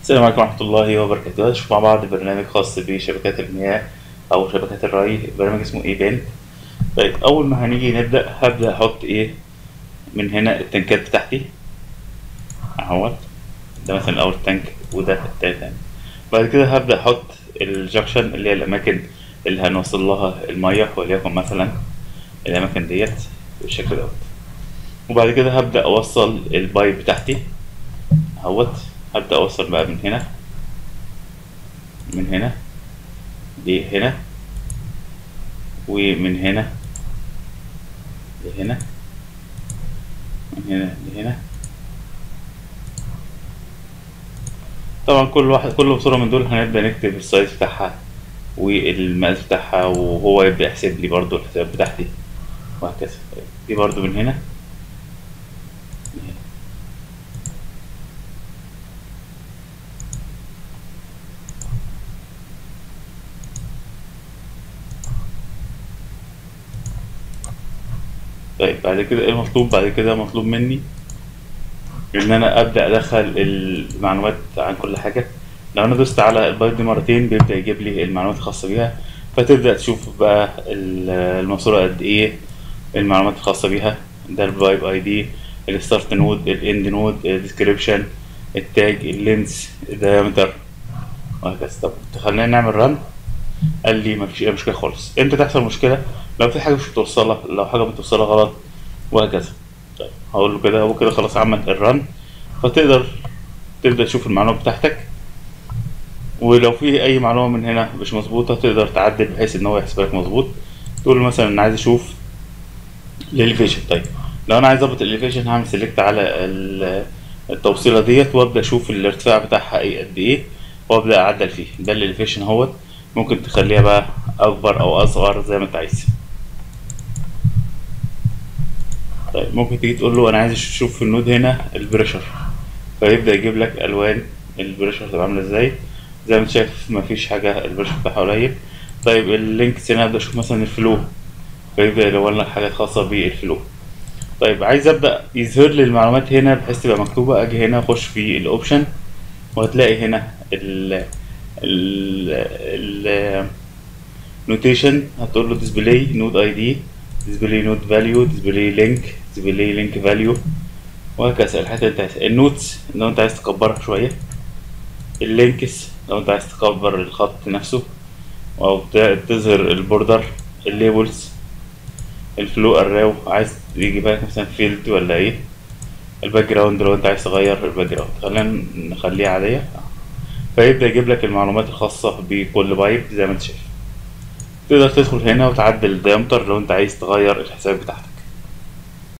السلام عليكم ورحمة الله وبركاته هنشوف مع بعض برنامج خاص بشبكات المياه أو شبكات الري برنامج اسمه ايه بنت طيب أول ما هنيجي نبدأ هبدأ أحط ايه من هنا التنكات بتاعتي اهوت ده مثلا أول تانك وده التاني تانك بعد كده هبدأ أحط الجكشن اللي هي الأماكن اللي هنوصل لها المية وليكن مثلا الأماكن ديت بالشكل دوت وبعد كده هبدأ أوصل البايب بتاعتي اهوت هبدأ أوصل بقى من هنا من هنا لهنا ومن هنا لهنا من هنا لهنا طبعا كل واحد كل صورة من دول هنبدأ نكتب السايز بتاعها والمقاس بتاعها وهو يبدأ يحسب لي برضو الحساب بتاعتي وهكذا دي برضو من هنا طيب بعد كده ايه المطلوب بعد كده مطلوب مني ان انا ابدا ادخل المعلومات عن كل حاجه لو انا دوست على البايب دي مرتين بيبدا يجيب لي المعلومات الخاصه بيها فتبدا تشوف بقى الماسوره قد ايه المعلومات الخاصه بيها ده البايب اي دي الستارت نود الاند نود الديسكريبشن التاج اللينس الدايمتر وهكذا طب خلينا نعمل رن قال لي مفيش اي مشكله خالص امتى تحصل مشكله لو في حاجه مش بتوصلها لو حاجه بتوصلها غلط وهكذا طيب هقول له كده هو كده خلاص عمل الرن فتقدر تبدا تشوف المعلومات بتاعتك ولو في اي معلومه من هنا مش مظبوطه تقدر تعدل بحيث ان هو يحسبها لك مظبوط تقول له مثلا انا عايز اشوف الاليفيشن طيب لو انا عايز اظبط الاليفيشن هعمل سيلكت على التوصيله ديت وابدا اشوف الارتفاع بتاعها ايه قد ايه وابدا اعدل فيه ده الاليفيشن اهوت ممكن تخليها بقى اكبر او اصغر زي ما انت عايز طيب ممكن تيجي تقول له انا عايز اشوف في النود هنا البريشر فيبدا يجيب لك الوان البريشر تبقى عامله ازاي زي ما انت شايف مفيش حاجه البريشر بتاعها قليل طيب اللينكس هنا ابدا اشوف مثلا الفلو فيبدا يلون لك حاجات خاصه بالفلو طيب عايز ابدا يظهر لي المعلومات هنا بحيث تبقى مكتوبه اجي هنا اخش في الاوبشن وهتلاقي هنا ال ال نوتيشن هتقول له ديسبلاي نود اي دي ديسبلاي نود فاليو ديسبلاي لينك ديسبلاي لينك فاليو وهكذا الحاجات اللي انت عايزها النوتس لو انت عايز تكبرها شويه اللينكس لو انت عايز تكبر الخط نفسه او تظهر البوردر الليبلز الفلو اراو عايز يجيبها لك مثلا فيلد ولا ايه الباك جراوند لو انت عايز تغير الباك جراوند خلينا نخليها عاديه فيبدا يجيب لك المعلومات الخاصه بكل بايب زي ما انت شايف تقدر تدخل هنا وتعدل الديامتر لو انت عايز تغير الحساب بتاعتك